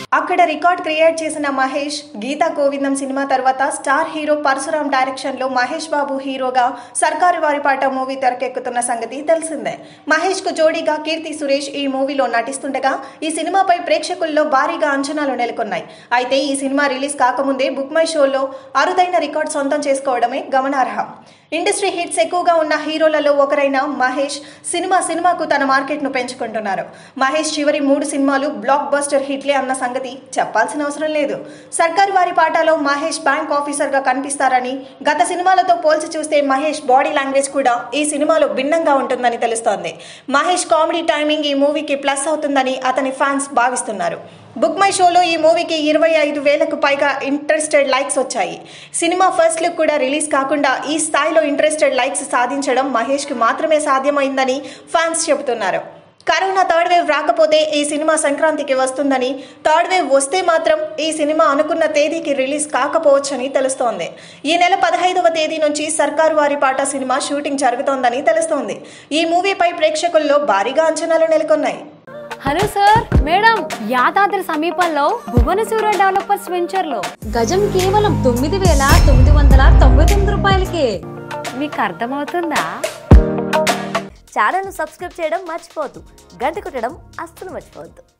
అక్కడ record create చేసిన Mahesh Geetha Govindam cinema తర్వాత స్టార్ హీరో పరశురాం డైరెక్షన్ లో మహేష్ బాబు హీరోగా సర్కారు వారి పాట మూవీ తెరకెక్కుతున్న సంగతి తెలిసిందే మహేష్ కు జోడీగా కీర్తి సురేష్ ఈ మూవీలో నటిస్తుండగా ఈ సినిమాపై ప్రేక్షకుల్లో భారీగా అంచనాలు నెలకొన్నాయి అయితే ఈ సినిమా రిలీజ్ కాకముందే బుక్ మై షోలో అరుదైన రికార్డ్ సొంతం చేసుకోవడమే గమనార్హం ఇండస్ట్రీ హిట్స్ ఎక్కువగా ఉన్న హీరోలలో ఒకరైన మహేష్ సినిమా సినిమాకు తన మార్కెట్ ను పెంచుకుంటున్నారు మహేష్ చివరి మూడు సినిమాలు బ్లాక్ బస్టర్ హిట్లే అన్న సంగతి చెప్పాల్సిన అవసరం లేదు సర్కారు వారి పాటలో మహేష్ బ్యాంక్ ఆఫీసర్ గా కనిపిస్తారని గత సినిమాలతో పోల్చి చూస్తే మహేష్ బాడీ లాంగ్వేజ్ కూడా ఈ సినిమాలో భిన్నంగా ఉంటుందని తెలుస్తోంది మహేష్ కామెడీ టైమింగ్ ఈ మూవీకి ప్లస్ అవుతుందని అతని ఫ్యాన్స్ భావిస్తున్నారు బుక్ మై షోలో ఈ మూవీకి ఇరవై ఐదు వేలకు పైగా ఇంట్రెస్టెడ్ లైక్స్ వచ్చాయి సినిమా ఫస్ట్ లుక్ కూడా రిలీజ్ కాకుండా ఈ స్థాయిలో ఇంట్రెస్టెడ్ లైక్స్ సాధించడం మహేష్కి మాత్రమే సాధ్యమైందని ఫ్యాన్స్ చెబుతున్నారు కరోనా థర్డ్ వేవ్ రాకపోతే ఈ సినిమా సంక్రాంతికి వస్తుందని థర్డ్ వేవ్ వస్తే మాత్రం ఈ సినిమా అనుకున్న తేదీకి రిలీజ్ కాకపోవచ్చని తెలుస్తోంది ఈ నెల పదహైదవ తేదీ నుంచి సర్కారు వారి పాట సినిమా షూటింగ్ జరుగుతోందని తెలుస్తోంది ఈ మూవీపై ప్రేక్షకుల్లో భారీగా అంచనాలు నెలకొన్నాయి హలో సార్ మేడం యాదాద్రి సమీపంలో భువనసూర డెవలపర్స్ వెంచర్ లో గజం కేవలం తొమ్మిది వేల తొమ్మిది వందల తొంభై తొమ్మిది రూపాయలకే మీకు అర్థమవుతుందా ఛానల్ను సబ్స్క్రైబ్ చేయడం మర్చిపోవద్దు గంట కొట్టడం అస్సలు మర్చిపోవద్దు